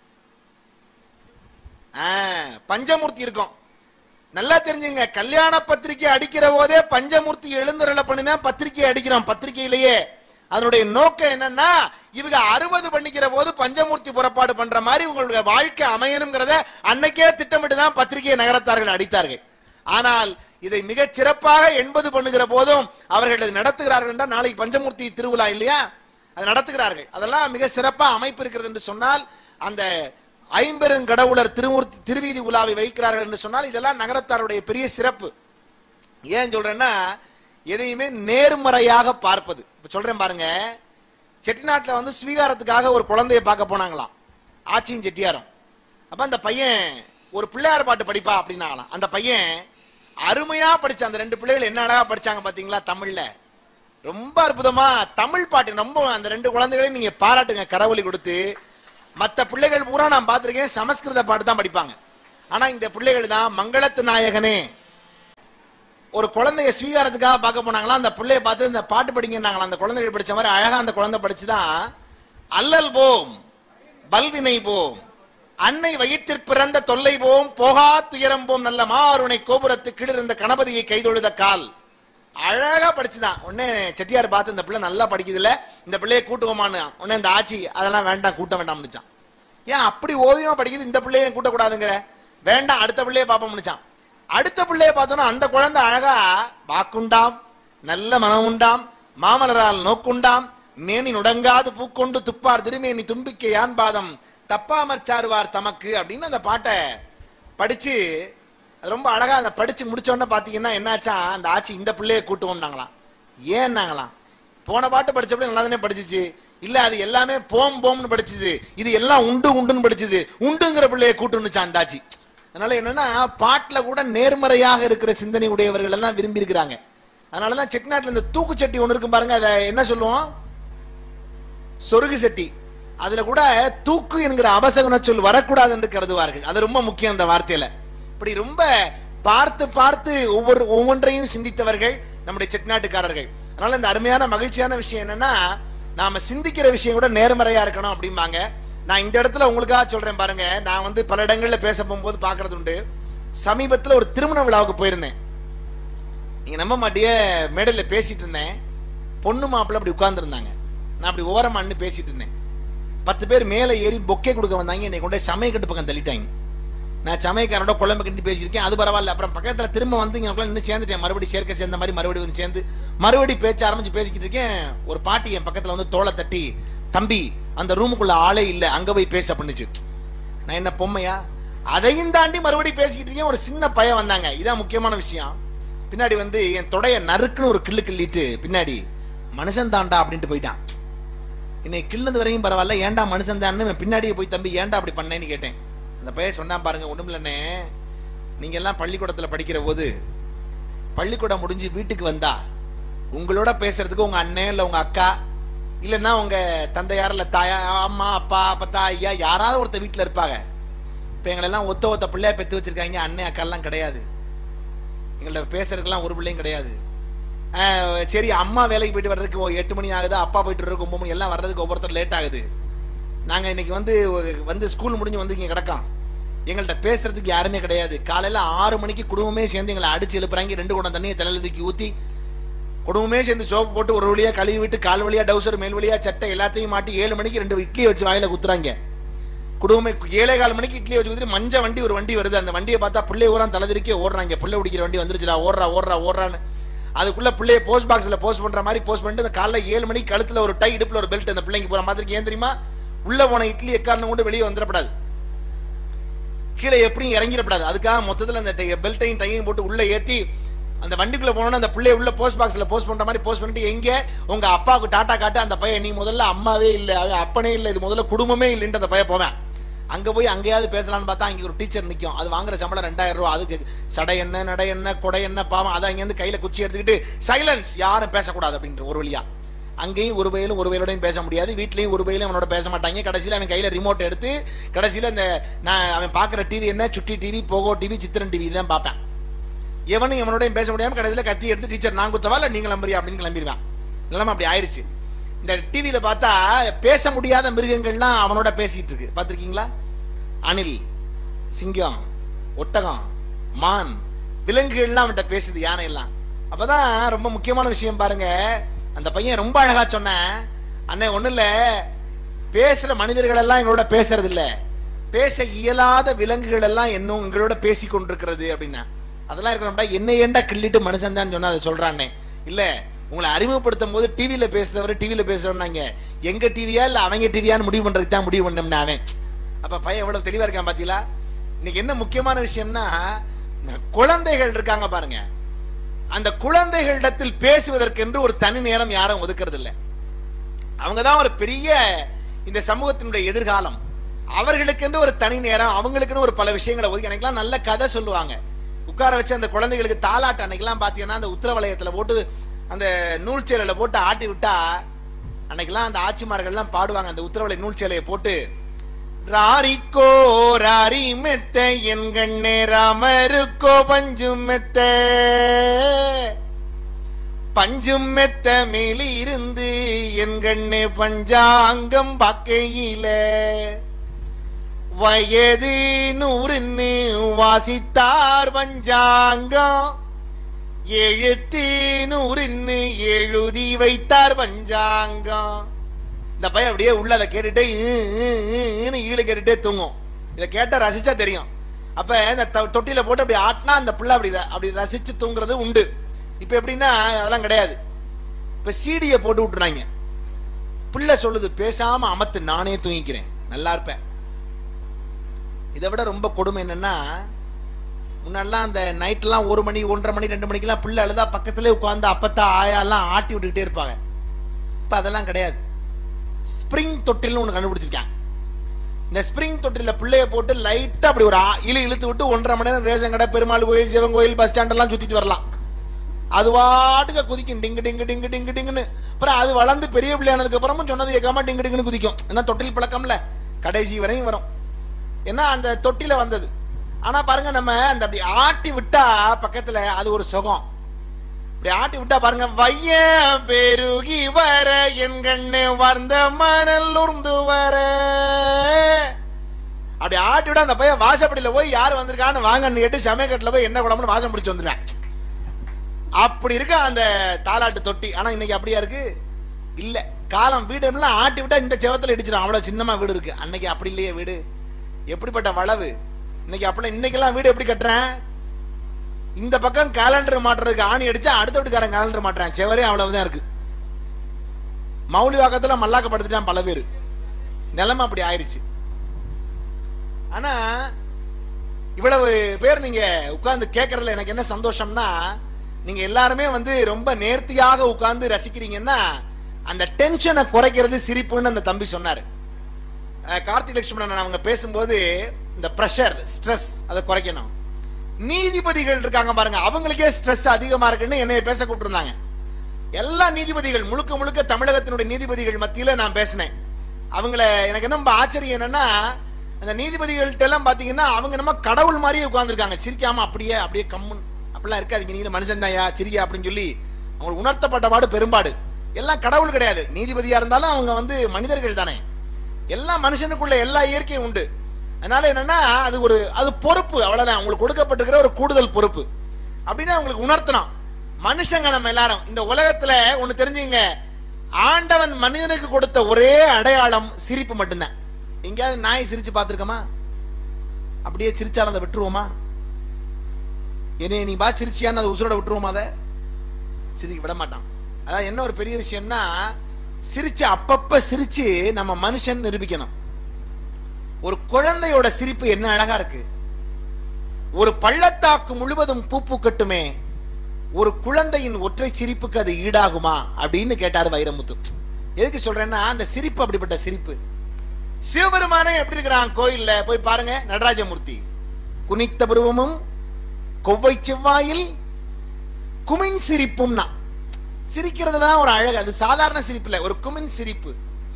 ஆ, பஞ்சமூர்த்தி இருக்கும் நல்லா தெரிஞ்சுங்க கல்யாண பத்திரிக்கை அடிக்கிற போதே பஞ்சமூர்த்தி எழுந்தருள பண்ணி தான் பத்திரிக்கை அடிக்கிறோம் பத்திரிக்கையிலேயே அதனுடைய நோக்கம் என்னன்னா இவங்க அறுபது பண்ணிக்கிற போது பஞ்சமூர்த்தி புறப்பாடு பண்ற மாதிரி உங்களுடைய வாழ்க்கை அமையணுங்கிறத அன்னைக்கே திட்டமிட்டு தான் பத்திரிகையை நகரத்தார்கள் அடித்தார்கள் ஆனால் இதை மிகச் சிறப்பாக எண்பது பண்ணுகிற போதும் அவர்கள் அதை நடத்துகிறார்கள் என்றால் நாளைக்கு பஞ்சமூர்த்தி திருவிழா இல்லையா அதை நடத்துகிறார்கள் அதெல்லாம் மிக சிறப்பா அமைப்பு இருக்கிறது என்று சொன்னால் அந்த ஐம்பெருங்கடவுளர் திருமூர்த்தி திருவீதி உலாவை வைக்கிறார்கள் என்று சொன்னால் இதெல்லாம் நகரத்தாருடைய பெரிய சிறப்பு ஏன் சொல்றேன்னா எதையுமே நேர்மறையாக பார்ப்பது இப்ப சொல்றேன் பாருங்க செட்டிநாட்டுல வந்து ஸ்வீகாரத்துக்காக ஒரு குழந்தையை பார்க்க போனாங்களாம் ஆச்சியும் செட்டியாரும் அப்ப அந்த பையன் ஒரு பிள்ளையார் பாட்டு படிப்பா அப்படின்னாங்களாம் அந்த பையன் அருமையா படிச்ச அந்த ரெண்டு பிள்ளைகள் என்ன அழகா படிச்சாங்க பாத்தீங்களா தமிழ்ல ரொம்ப அற்புதமா தமிழ் பாட்டு ரொம்ப அந்த ரெண்டு குழந்தைகளையும் நீங்க பாராட்டுங்க கரவொலி கொடுத்து மத்த பிள்ளைகள் பூரா நான் பார்த்திருக்கேன் சமஸ்கிருத பாட்டு தான் படிப்பாங்க ஆனா இந்த பிள்ளைகள் தான் மங்களத்து நாயகனே ஒரு குழந்தைய ஸ்வீகாரத்துக்காக பார்க்க போனாங்களா அந்த பிள்ளைய பார்த்து இந்த பாட்டு படிங்கன்னாங்களா அந்த குழந்தைகள் படிச்ச மாதிரி அழகா அந்த குழந்தை படிச்சுதான் அல்லல் போம் பல்வினை போம் அன்னை வயிற்றிற் பிறந்த தொல்லை போம் போகா துயரம் போம் நல்ல மாருணை கோபுரத்து கீழிருந்த கணபதியை கைதொழுத கால் அழகா படிச்சுதான் உடனே செட்டியார் பார்த்து இந்த பிள்ளை நல்லா படிக்குதுல்ல இந்த பிள்ளையை கூட்டுவோமான்னு உடனே இந்த ஆச்சி அதெல்லாம் வேண்டாம் கூட்ட வேண்டாம்னுச்சான் ஏன் அப்படி ஓவியமா படிக்குது இந்த பிள்ளைய கூட்டக்கூடாதுங்கிற வேண்டாம் அடுத்த பிள்ளைய பார்ப்போம்னுச்சான் அடுத்த பிள்ளைய பார்த்தோன்னா அந்த குழந்தை அழகா வாக்குண்டாம் நல்ல மனம் உண்டாம் மாமலரால் நோக்குண்டாம் மேனி நுடங்காது பூக்கொண்டு துப்பார் திருமேனி தும்பிக்கை யான் பாதம் தப்பாமற் சாருவார் தமக்கு அப்படின்னு அந்த பாட்டை படிச்சு அது ரொம்ப அழகா அந்த படிச்சு முடிச்ச உடனே பாத்தீங்கன்னா என்னாச்சா அந்த ஆட்சி இந்த பிள்ளைய கூட்டுவோம்னாங்களாம் ஏன்னாங்களாம் போன பாட்டு படிச்சப்ப நல்லா தானே படிச்சுச்சு இல்ல அது எல்லாமே போம் போம்னு படிச்சுது இது எல்லாம் உண்டு உண்டுன்னு படிச்சுது உண்டுங்கிற பிள்ளைய கூட்டுனுச்சான் அந்த ஆட்சி அதனால என்னன்னா பாட்டுல கூட நேர்மறையாக இருக்கிற சிந்தனை உடையவர்கள் எல்லாம் விரும்பி இருக்கிறாங்க அதனாலதான் செட்டிநாட்டுல இந்த தூக்கு சட்டி ஒண்ணு இருக்கும் பாருங்க அதை என்ன சொல்லுவோம் சொருகு சட்டி அதுல கூட தூக்கு என்கிற அபசகுன சொல் வரக்கூடாது என்று கருதுவார்கள் அது ரொம்ப முக்கியம் அந்த வார்த்தையில இப்படி ரொம்ப பார்த்து பார்த்து ஒவ்வொரு ஒவ்வொன்றையும் சிந்தித்தவர்கள் நம்முடைய செட்டிநாட்டுக்காரர்கள் அதனால இந்த அருமையான மகிழ்ச்சியான விஷயம் என்னன்னா நாம சிந்திக்கிற விஷயம் கூட நேர்மறையா இருக்கணும் அப்படிம்பாங்க நான் இந்த இடத்துல உங்களுக்காக சொல்றேன் பாருங்க நான் வந்து பல இடங்கள்ல பேச போகும்போது பாக்குறது உண்டு சமீபத்துல ஒரு திருமண விழாவுக்கு போயிருந்தேன் நீங்க நம்ப மாட்டியே மேடையில பேசிட்டு இருந்தேன் பொண்ணு மாப்பிள்ளை அப்படி உட்கார்ந்துருந்தாங்க நான் அப்படி ஓரமா நின்னு பேசிட்டு இருந்தேன் பத்து பேர் மேலே ஏறி பொக்கே கொடுக்க வந்தாங்க என்னை கொண்டு போய் சமயக்கட்டு பக்கம் தள்ளிட்டாங்க நான் சமயக்காரனோட குழம்பு கிண்டி பேசியிருக்கேன் அது பரவாயில்ல அப்புறம் பக்கத்துல திரும்ப வந்து இங்கே இன்னும் சேர்ந்துட்டேன் மறுபடியும் சேர்க்க சேர்ந்த மாதிரி மறுபடியும் வந்து சேர்ந்து மறுபடியும் பேச்ச ஆரம்பிச்சு பேசிக்கிட்டு இருக்கேன் ஒரு பாட்டி என் பக்கத்துல வந்து தோலை தட்டி தம்பி அந்த ரூமுக்குள்ள ஆளே இல்லை அங்க போய் பேச பண்ணுச்சு நான் என்ன பொம்மையா அதையும் தாண்டி மறுபடியும் பேசிக்கிட்டு இருக்கேன் ஒரு சின்ன பையன் வந்தாங்க இதான் முக்கியமான விஷயம் பின்னாடி வந்து என் தொடைய நறுக்குன்னு ஒரு கிள்ளு கிள்ளிட்டு பின்னாடி மனுஷன் தாண்டா அப்படின்ட்டு போயிட்டான் என்னை கிள்ளது வரையும் பரவாயில்ல ஏன்டா மனுஷன் தான் பின்னாடியே போய் தம்பி ஏன்டா அப்படி பண்ணேன்னு கேட்டேன் அந்த பையன் சொன்னான் பாருங்க ஒண்ணும் இல்லைண்ணே நீங்க எல்லாம் பள்ளிக்கூடத்துல படிக்கிற போது பள்ளிக்கூடம் முடிஞ்சு வீட்டுக்கு வந்தா உங்களோட பேசுறதுக்கு உங்க அண்ணன் இல்ல உங்க அக்கா இல்லைன்னா உங்க தந்தையார் இல்ல தாயா அம்மா அப்பா அப்பத்தா ஐயா யாராவது ஒருத்தர் வீட்டுல இருப்பாங்க இப்ப எங்களெல்லாம் ஒத்த ஒத்த பிள்ளையா பெத்து வச்சிருக்காங்க அண்ணன் அக்காலாம் கிடையாது எங்கள்ட்ட பேசுறதுக்கெல்லாம் ஒரு பிள்ளையும் கிடையாது ஆஹ் சரி அம்மா வேலைக்கு போயிட்டு வர்றதுக்கு ஒரு எட்டு மணி ஆகுது அப்பா போயிட்டு வர்றதுக்கு ஒன்பது மணி எல்லாம் வர்றதுக்கு ஒவ்வொருத்தர் லேட் ஆகுது நாங்க இன்னைக்கு வந்து வந்து ஸ்கூல் முடிஞ்சு வந்து இங்க கிடக்கோம் எங்கள்கிட்ட பேசுறதுக்கு யாருமே கிடையாது காலையில ஆறு மணிக்கு குடும்பமே சேர்ந்து எங்களை அடிச்சு எழுப்புறாங்க ரெண்டு குடம் தண்ணியை தலையில தூக்கி ஊத்தி குடும்பமே சேர்ந்து சோப்பு போட்டு ஒரு வழியா கழுவி விட்டு கால் வழியா டவுசர் மேல் வழியா சட்டை எல்லாத்தையும் மாட்டி ஏழு மணிக்கு ரெண்டு இட்லியை வச்சு வாயில குத்துறாங்க குடும்பமே ஏழே கால் மணிக்கு இட்லியை வச்சு குத்துட்டு மஞ்ச வண்டி ஒரு வண்டி வருது அந்த வண்டியை பார்த்தா பிள்ளை ஊரா தலைதிரிக்கே ஓடுறாங்க பிள்ளை பிடிக்கிற வண்டி வந்துருச்சுடா ஓடுறா ஓடுறா ஓடுறான்னு அதுக்குள்ள பிள்ளைய போஸ்ட் பாக்ஸ்ல போஸ்ட் பண்ற மாதிரி போஸ்ட் பண்ணிட்டு அந்த காலைல ஏழு மணிக்கு கழுத்துல ஒரு டை இடுப்புல ஒரு பெல்ட் அந்த பிள்ளைங்க போற மாதிரி ஏன் தெரியுமா உள்ள போன இட்லி எக்காரணம் கொண்டு வெளியே வந்துடப்படாது கீழே எப்படியும் இறங்கிடப்படாது அதுக்காக மொத்தத்தில் அந்த டை- பெல்ட்டையும் டையும் போட்டு உள்ள ஏத்தி அந்த வண்டிக்குள்ள போனோம்னா அந்த பிள்ளைய உள்ள போஸ்ட் பாக்ஸ்ல போஸ்ட் பண்ற மாதிரி போஸ்ட் பண்ணிட்டு எங்க உங்க அப்பாவுக்கு டாட்டா காட்டு அந்த பையன் நீ முதல்ல அம்மாவே இல்லை அது அப்பனே இல்லை இது முதல்ல குடும்பமே இல்லைன்ட்டு அந்த பையன் போவேன் அங்க போய் அங்கேயாவது பேசலாம்னு பார்த்தா அங்கே ஒரு டீச்சர் நிற்கும் அது வாங்குற சம்பளம் ரெண்டாயிரம் ரூபா அதுக்கு சடை என்ன நடை என்ன கொடை என்ன பாவம் அதை அங்கேருந்து கையில குச்சி எடுத்துக்கிட்டு சைலன்ஸ் யாரும் பேசக்கூடாது அப்படின்ற ஒரு வழியா அங்கேயும் ஒரு வயலும் ஒரு வயலோடையும் பேச முடியாது வீட்லயும் ஒரு வயலும் அவனோட பேச மாட்டாங்க கடைசியில் அவன் கையில ரிமோட் எடுத்து கடைசியில் இந்த நான் அவன் பார்க்குற டிவி என்ன சுட்டி டிவி போகோ டிவி சித்திரன் டிவி தான் பார்ப்பேன் எவனும் இவனோடையும் பேச முடியாம கடைசியில் கத்தி எடுத்து டீச்சர் நான் குத்தவா இல்லை நீங்க நம்புறியா அப்படின்னு கிளம்பிடுவான் நிலைமை அப்படி ஆயிடுச்சு இந்த டிவியில பார்த்தா பேச முடியாத மிருகங்கள்லாம் அவனோட பேசிட்டு இருக்கு பார்த்திருக்கீங்களா அணில் சிங்கம் ஒட்டகம் மான் விலங்குகள்லாம் அவன்கிட்ட பேசுது யானை எல்லாம் அப்பதான் ரொம்ப முக்கியமான விஷயம் பாருங்க அந்த பையன் ரொம்ப அழகா சொன்ன அண்ணே ஒண்ணு இல்ல பேசுற மனிதர்கள் எல்லாம் எங்களோட பேசுறது இல்ல பேச இயலாத விலங்குகள் எல்லாம் இன்னும் எங்களோட பேசி கொண்டிருக்கிறது அப்படின்னா அதெல்லாம் இருக்கணும்டா என்ன ஏன்டா கிள்ளிட்டு மனுஷன் தான் சொன்னா அதை சொல்றானே இல்ல உங்களை அறிமுகப்படுத்தும் போது டிவியில பேசுறவர் டிவியில பேசுறோம்னாங்க எங்க டிவியா இல்ல அவங்க டிவியான்னு முடிவு பண்றதுக்கு தான் முடிவு பண்ணோம்னா அவன் அப்ப பையன் எவ்வளவு தெளிவா இருக்கான் பாத்தீங்களா இன்னைக்கு என்ன முக்கியமான விஷயம்னா இந்த குழந்தைகள் இருக்காங்க பாருங்க அந்த குழந்தைகளிடத்தில் பேசுவதற்கென்று ஒரு தனி நேரம் யாரும் ஒதுக்குறது இல்ல அவங்க தான் ஒரு பெரிய இந்த சமூகத்தினுடைய எதிர்காலம் அவர்களுக்கென்று ஒரு தனி நேரம் அவங்களுக்குன்னு ஒரு பல விஷயங்களை ஒதுக்கி அன்னைக்கெல்லாம் நல்ல கதை சொல்லுவாங்க உட்கார வச்சு அந்த குழந்தைகளுக்கு தாலாட்டு அன்னைக்கெல்லாம் பார்த்தீங்கன்னா அந்த உத்தரவலயத்தில் போட்டு அந்த நூல் சேலையில போட்டு ஆட்டி விட்டா அன்னைக்கெல்லாம் அந்த ஆட்சிமார்கள்லாம் பாடுவாங்க அந்த உத்தரவலை நூல் சேலையை போட்டு ராரிக்கோ ராரி மெத்த என் கண்ணே ராமருக்கோ பஞ்சு மெத்த பஞ்சும் மெத்த மேலே இருந்து என் கண்ணே பஞ்சாங்கம் பார்க்கையில வயது நூறுன்னு வாசித்தார் பஞ்சாங்கம் எழுத்து நூறுன்னு எழுதி வைத்தார் பஞ்சாங்கம் இந்த பையன் அப்படியே உள்ள அதை கேட்டுட்டே ஈன்னு ஈழு கேட்டுட்டே தூங்கும் இதை கேட்டா ரசிச்சா தெரியும் அப்ப இந்த தொ- தொட்டில போட்டு அப்படி ஆட்டினா அந்த பிள்ளை அப்படி ர- அப்படி ரசிச்சு தூங்குறது உண்டு இப்ப எப்படின்னா அதெல்லாம் கிடையாது இப்ப சீடியை போட்டு விட்டுறாங்க பிள்ளை சொல்லுது பேசாம அமத்து நானே தூங்கிக்கிறேன் நல்லா இருப்பேன் இதை விட ரொம்ப கொடுமை என்னன்னா முன்னாடிலாம் அந்த நைட்லாம் ஒரு மணி ஒன்றரை மணி ரெண்டு மணிக்கெல்லாம் பிள்ளை அழுதா பக்கத்திலே உட்காந்து அப்பத்தா ஆயாலாம் ஆட்டி விட்டுக்கிட்டே இருப்பாங்க இப்போ அதெல்லாம் கிடையாது ஸ்ப்ரிங் தொட்டில்னு ஒன்று கண்டுபிடிச்சிருக்கான் இந்த ஸ்ப்ரிங் தொட்டில பிள்ளைய போட்டு லைட்டா அப்படி ஒரு ஆ- இழு இழுத்து விட்டு ஒன்றரை மணி நேரம் ரேஷன் கடை பெருமாள் கோயில் சிவன் கோயில் பஸ் ஸ்டாண்ட் எல்லாம் சுத்திட்டு வரலாம் அது வாட்டுக்கு குதிக்கும் டிங்கு டிங்கு டிங்கு டிங்கு டிங்குன்னு அப்புறம் அது வளர்ந்து பெரிய பிள்ளையானதுக்கு அப்புறமும் சொன்னது கேட்காம டிங்கு டிங்குன்னு குதிக்கும் ஏன்னா தொட்டில் பழக்கம்ல கடைசி வரையும் வரும் ஏன்னா அந்த தொட்டில வந்தது ஆனா பாருங்க நம்ம அந்த அப்படி ஆட்டி விட்டா பக்கத்துல அது ஒரு சுகம் இப்படி ஆட்டி விட்டா பாருங்க வைய பெருகி வர என் கண்ணு வந்த மணல் உர்ந்து வர அப்படி ஆட்டி விட அந்த பையன் வாசப்படியில போய் யார் வந்திருக்கான்னு வாங்கன்னு கேட்டு சமயக்கட்டில் போய் என்ன குழம்புன்னு வாசம் பிடிச்சு வந்துடுவேன் அப்படி இருக்கு அந்த தாலாட்டு தொட்டி ஆனா இன்னைக்கு அப்படியா இருக்கு இல்ல காலம் வீடு எல்லாம் ஆட்டி விட்டா இந்த செவத்துல இடிச்சிடும் அவ்வளவு சின்னமா வீடு இருக்கு அன்னைக்கு அப்படி இல்லையே வீடு எப்படிப்பட்ட வளவு இன்னைக்கு அப்படி இன்னைக்கெல்லாம் வீடு எப்படி கட்டுறேன் இந்த பக்கம் கேலண்டர் மாட்டுறதுக்கு ஆணி அடிச்சா அடுத்த வீட்டுக்காரன் கேலண்டர் மாட்டுறான் செவரே அவ்வளவுதான் இருக்கு மௌலி வாக்கத்துல மல்லாக்கப்படுத்திட்டான் பல பேர் நிலைமை அப்படி ஆயிடுச்சு ஆனா இவ்வளவு பேர் நீங்க உட்கார்ந்து கேட்கறதுல எனக்கு என்ன சந்தோஷம்னா நீங்க எல்லாருமே வந்து ரொம்ப நேர்த்தியாக உட்கார்ந்து ரசிக்கிறீங்கன்னா அந்த டென்ஷனை குறைக்கிறது சிரிப்புன்னு அந்த தம்பி சொன்னாரு அஹ் கார்த்திக் லட்சுமணன் அவங்க பேசும்போது இந்த ப்ரெஷர் ஸ்ட்ரெஸ் அதை குறைக்கணும் நீதிபதிகள் இருக்காங்க பாருங்க அவங்களுக்கே ஸ்ட்ரெஸ் அதிகமா இருக்குன்னு என்னைய பேச கூப்பிட்டுருந்தாங்க எல்லா நீதிபதிகள் முழுக்க முழுக்க தமிழகத்தினுடைய நீதிபதிகள் மத்தியில நான் பேசினேன் அவங்கள எனக்கு என்ன ரொம்ப ஆச்சரியம் என்னன்னா அந்த நீதிபதிகள்ட்ட எல்லாம் பாத்தீங்கன்னா அவங்க நம்ம கடவுள் மாதிரியே உட்கார்ந்துருக்காங்க சிரிக்காம அப்படியே அப்படியே கம்முன் அப்படிலாம் இருக்காதீங்க நீங்க மனுஷன் தாயா சிரியா அப்படின்னு சொல்லி அவங்களுக்கு உணர்த்தப்பட்ட பாடு பெரும்பாடு எல்லாம் கடவுள் கிடையாது நீதிபதியா இருந்தாலும் அவங்க வந்து மனிதர்கள் தானே எல்லா மனுஷனுக்குள்ள எல்லா இயற்கையும் உண்டு அதனால என்னன்னா அது ஒரு அது பொறுப்பு அவ்வளவுதான் உங்களுக்கு கொடுக்கப்பட்டிருக்கிற ஒரு கூடுதல் பொறுப்பு அப்படின்னு அவங்களுக்கு உணர்த்தணும் மனுஷங்க நம்ம எல்லாரும் இந்த உலகத்துல ஒண்ணு தெரிஞ்சுங்க ஆண்டவன் மனிதனுக்கு கொடுத்த ஒரே அடையாளம் சிரிப்பு மட்டும்தான் எங்கேயாவது நாய் சிரிச்சு பார்த்திருக்கோமா அப்படியே சிரிச்சாலும் அதை விட்டுருவோமா என்னைய நீ பா சிரிச்சியான்னு அதை உசுரோட விட்டுருவோமா அதை சிரிக்க விட மாட்டான் அதாவது என்ன ஒரு பெரிய விஷயம்னா சிரிச்சு அப்பப்ப சிரிச்சு நம்ம மனுஷன் நிரூபிக்கணும் ஒரு குழந்தையோட சிரிப்பு என்ன அழகா இருக்கு ஒரு பள்ளத்தாக்கு முழுவதும் பூ பூக்கட்டுமே ஒரு குழந்தையின் ஒற்றை சிரிப்புக்கு அது ஈடாகுமா அப்படின்னு கேட்டாரு வைரமுத்து எதுக்கு சொல்றேன்னா அந்த சிரிப்பு அப்படிப்பட்ட சிரிப்பு சிவபெருமானே எப்படி இருக்கிறான் கோயில்ல போய் பாருங்க நடராஜமூர்த்தி குனித்த புருவமும் கொவ்வை செவ்வாயில் குமின் சிரிப்பும்னா சிரிக்கிறது தான் ஒரு அழகு அது சாதாரண சிரிப்பு இல்ல ஒரு குமின் சிரிப்பு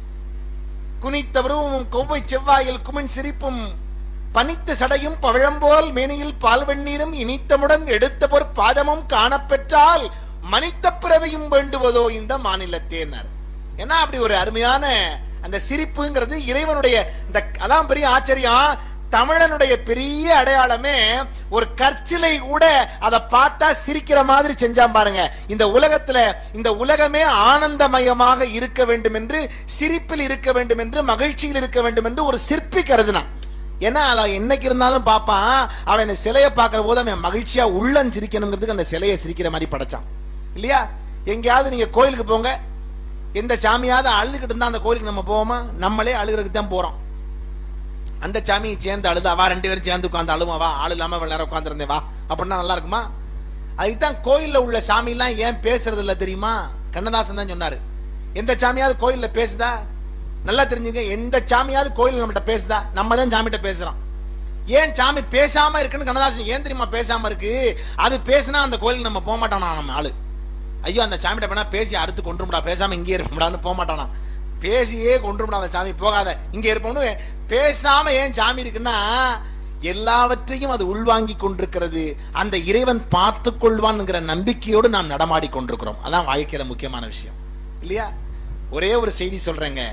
குனித்த புருவமும் கொவ்வை செவ்வாயில் குமின் சிரிப்பும் பனித்த சடையும் பவழம்போல் மேனியில் பால் வெந்நீரும் இனித்தமுடன் எடுத்த பொற் பாதமும் காணப்பெற்றால் மனித பிறவையும் வேண்டுவதோ இந்த மாநிலத்தேனர் ஏன்னா அப்படி ஒரு அருமையான அந்த சிரிப்புங்கிறது இறைவனுடைய இந்த அதான் பெரிய ஆச்சரியம் தமிழனுடைய பெரிய அடையாளமே ஒரு கற்சிலை கூட அதை பார்த்தா சிரிக்கிற மாதிரி செஞ்சான் பாருங்க இந்த உலகத்துல இந்த உலகமே ஆனந்தமயமாக இருக்க வேண்டும் என்று சிரிப்பில் இருக்க வேண்டும் என்று மகிழ்ச்சியில் இருக்க வேண்டும் என்று ஒரு சிற்பி கருதினான் ஏன்னா அவன் என்னைக்கு இருந்தாலும் பார்ப்பான் அவன் இந்த சிலையை பார்க்கிற போது அவன் மகிழ்ச்சியா உள்ளம் சிரிக்கணுங்கிறதுக்கு அந்த சிலையை சிரிக்கிற மாதிரி படைச்சான் இல்லையா எங்கேயாவது நீங்க கோயிலுக்கு போங்க எந்த சாமியாவது அழுதுகிட்டு இருந்தா அந்த கோயிலுக்கு நம்ம போவோமா நம்மளே அழுகிறதுக்கு தான் போறோம் அந்த சாமியை சேர்ந்து அழுதா வா ரெண்டு பேரும் சேர்ந்து உட்காந்து அழுவா வா ஆள் இல்லாம இவ்வளவு நேரம் உட்காந்துருந்தே வா அப்படின்னா நல்லா இருக்குமா அதுதான் கோயில்ல உள்ள சாமிலாம் ஏன் பேசுறது இல்ல தெரியுமா கண்ணதாசன் தான் சொன்னாரு எந்த சாமியாவது கோயில்ல பேசுதா நல்லா தெரிஞ்சுங்க எந்த சாமியாவது கோயில் நம்மகிட்ட பேசுதா நம்ம தான் சாமிகிட்ட பேசுறோம் ஏன் சாமி பேசாம இருக்குன்னு கண்ணதாசன் ஏன் தெரியுமா பேசாம இருக்கு அது பேசினா அந்த கோயிலுக்கு நம்ம போக மாட்டானா நம்ம ஆளு ஐயோ அந்த சாமிகிட்ட போனா பேசி அறுத்து கொண்டுமுடா பேசாம இங்கே இருப்போம்டான்னு போக மாட்டானா பேசியே கொண்டுமுடா அந்த சாமி போகாத இங்க இருப்போம்னு பேசாம ஏன் சாமி இருக்குன்னா எல்லாவற்றையும் அது உள்வாங்கி கொண்டிருக்கிறது அந்த இறைவன் பார்த்து கொள்வான்ங்கிற நம்பிக்கையோடு நாம் நடமாடி கொண்டிருக்கிறோம் அதான் வாழ்க்கையில முக்கியமான விஷயம் இல்லையா ஒரே ஒரு செய்தி சொல்றேங்க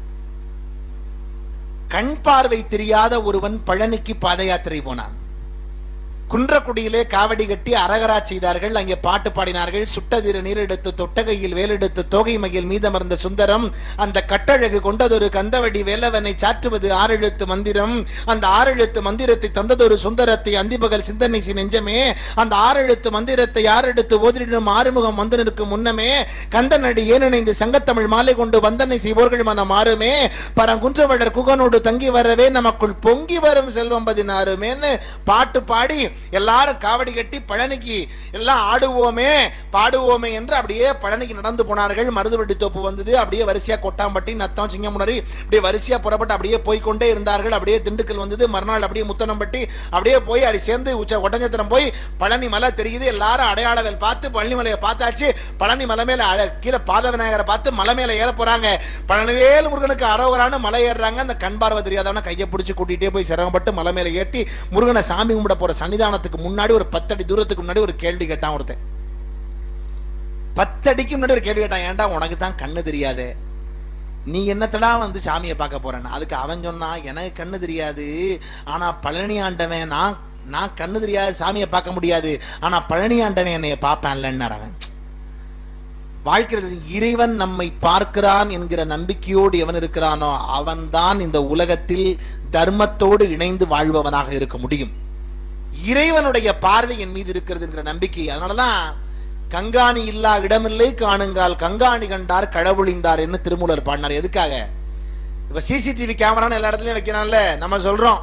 கண் பார்வை தெரியாத ஒருவன் பழனிக்கு பாத யாத்திரை போனான் குன்றக்குடியிலே காவடி கட்டி அரகரா செய்தார்கள் அங்கே பாட்டு பாடினார்கள் சுட்டதிர நீர் எடுத்து தொட்டகையில் வேலெடுத்து தோகை மகில் மீதமர்ந்த சுந்தரம் அந்த கட்டழகு கொண்டதொரு கந்தவடி வேலவனை சாற்றுவது ஆறெழுத்து மந்திரம் அந்த ஆறெழுத்து மந்திரத்தை தந்ததொரு சுந்தரத்தை அந்திபகல் சிந்தனை செய் நெஞ்சமே அந்த ஆறெழுத்து மந்திரத்தை யாரெடுத்து ஓதிடும் ஆறுமுகம் வந்தனருக்கு முன்னமே கந்தனடி ஏனிணைந்து சங்கத்தமிழ் மாலை கொண்டு வந்தனை செய்வோர்கள் மனம் மாறுமே பரங்குன்றவளர் குகனோடு தங்கி வரவே நமக்குள் பொங்கி வரும் செல்வம் பதினாறுமேன்னு பாட்டு பாடி எல்லாரும் காவடி கட்டி பழனிக்கு எல்லாம் ஆடுவோமே பாடுவோமே என்று அப்படியே பழனிக்கு நடந்து போனார்கள் மருதுவட்டி தோப்பு வந்தது அப்படியே வரிசையா கொட்டாம்பட்டி நத்தம் சிங்கமுனரி அப்படியே வரிசையா புறப்பட்டு அப்படியே போய்க்கொண்டே இருந்தார்கள் அப்படியே திண்டுக்கல் வந்தது மறுநாள் அப்படியே முத்தனம்பட்டி அப்படியே போய் அப்படி சேர்ந்து உச்ச ஒட்டஞ்சத்திரம் போய் பழனி மலை தெரியுது எல்லாரும் அடையாளவேல் பார்த்து பழனி மலையை பார்த்தாச்சு பழனி மலை மேல அழ- கீழே பாத விநாயகரை பார்த்து மலை மேல ஏற போறாங்க பழனிவேல் முருகனுக்கு அரோகரான்னு மலை ஏறுறாங்க அந்த கண் பார்வை தெரியாதவன கையை பிடிச்சி கூட்டிகிட்டே போய் சிரமப்பட்டு மலை மேல ஏத்தி முருகனை சாமி கும்பிட போற சன்னிதானத்துக்கு முன்னாடி ஒரு பத்தடி தூரத்துக்கு முன்னாடி ஒரு கேள்வி கேட்டான் ஒருத்தன் பத்தடிக்கு முன்னாடி ஒரு கேள்வி கேட்டான் ஏன்டா உனக்கு தான் கண்ணு தெரியாதே நீ என்னத்தடா வந்து சாமியை பார்க்க போறேன்னு அதுக்கு அவன் சொன்னான் எனக்கு கண்ணு தெரியாது ஆனா பழனி ஆண்டவன் நான் நான் கண்ணு தெரியாது சாமியை பார்க்க முடியாது ஆனா பழனி ஆண்டவன் என்னைய பார்ப்பேன்லன்னார் அவன் வாழ்க்கிறது இறைவன் நம்மை பார்க்கிறான் என்கிற நம்பிக்கையோடு எவன் இருக்கிறானோ அவன்தான் இந்த உலகத்தில் தர்மத்தோடு இணைந்து வாழ்பவனாக இருக்க முடியும் இறைவனுடைய பார்வை என் மீது இருக்கிறது என்கிற நம்பிக்கை அதனாலதான் கங்காணி இல்லா இடமில்லை காணுங்கால் கங்காணி கண்டார் கடவுளிந்தார் என்று திருமூலர் பாடினார் எதுக்காக இப்ப சிசிடிவி கேமரான்னு எல்லா இடத்துலயும் வைக்கிறான்ல நம்ம சொல்றோம்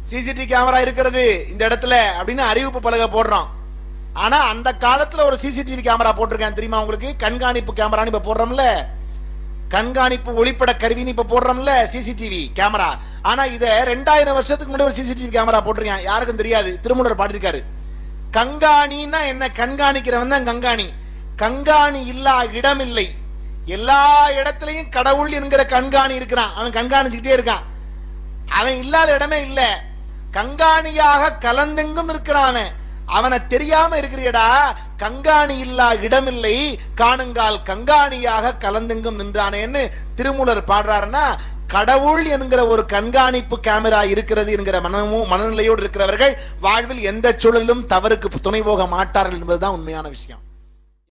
சிசிடிவி கேமரா இருக்கிறது இந்த இடத்துல அப்படின்னு அறிவிப்பு பலகை போடுறோம் ஆனா அந்த காலத்துல ஒரு சிசிடிவி கேமரா போட்டிருக்கேன் தெரியுமா உங்களுக்கு கண்காணிப்பு கேமரான்னு இப்ப போடுறோம்ல கண்காணிப்பு ஒளிப்பட கருவின்னு இப்ப போடுறோம்ல சிசிடிவி கேமரா ஆனா இத ரெண்டாயிரம் வருஷத்துக்கு முன்னாடி ஒரு சிசிடிவி கேமரா போட்டிருக்கேன் யாருக்கும் தெரியாது திருமூலர் பாடிருக்காரு கண்காணின்னா என்ன கண்காணிக்கிறவன் தான் கண்காணி கண்காணி இல்லா இடம் இல்லை எல்லா இடத்துலயும் கடவுள் என்கிற கண்காணி இருக்கிறான் அவன் கண்காணிச்சுக்கிட்டே இருக்கான் அவன் இல்லாத இடமே இல்ல கண்காணியாக கலந்தெங்கும் இருக்கிறான் அவன் அவனை தெரியாம இருக்கிறியடா கண்காணி இல்லா இடமில்லை காணுங்கால் கண்காணியாக கலந்தெங்கும் நின்றானேன்னு திருமூலர் பாடுறாருன்னா கடவுள் என்கிற ஒரு கண்காணிப்பு கேமரா இருக்கிறது என்கிற மனமும் மனநிலையோடு இருக்கிறவர்கள் வாழ்வில் எந்த சூழலிலும் தவறுக்கு துணை போக மாட்டார்கள் என்பதுதான் உண்மையான விஷயம்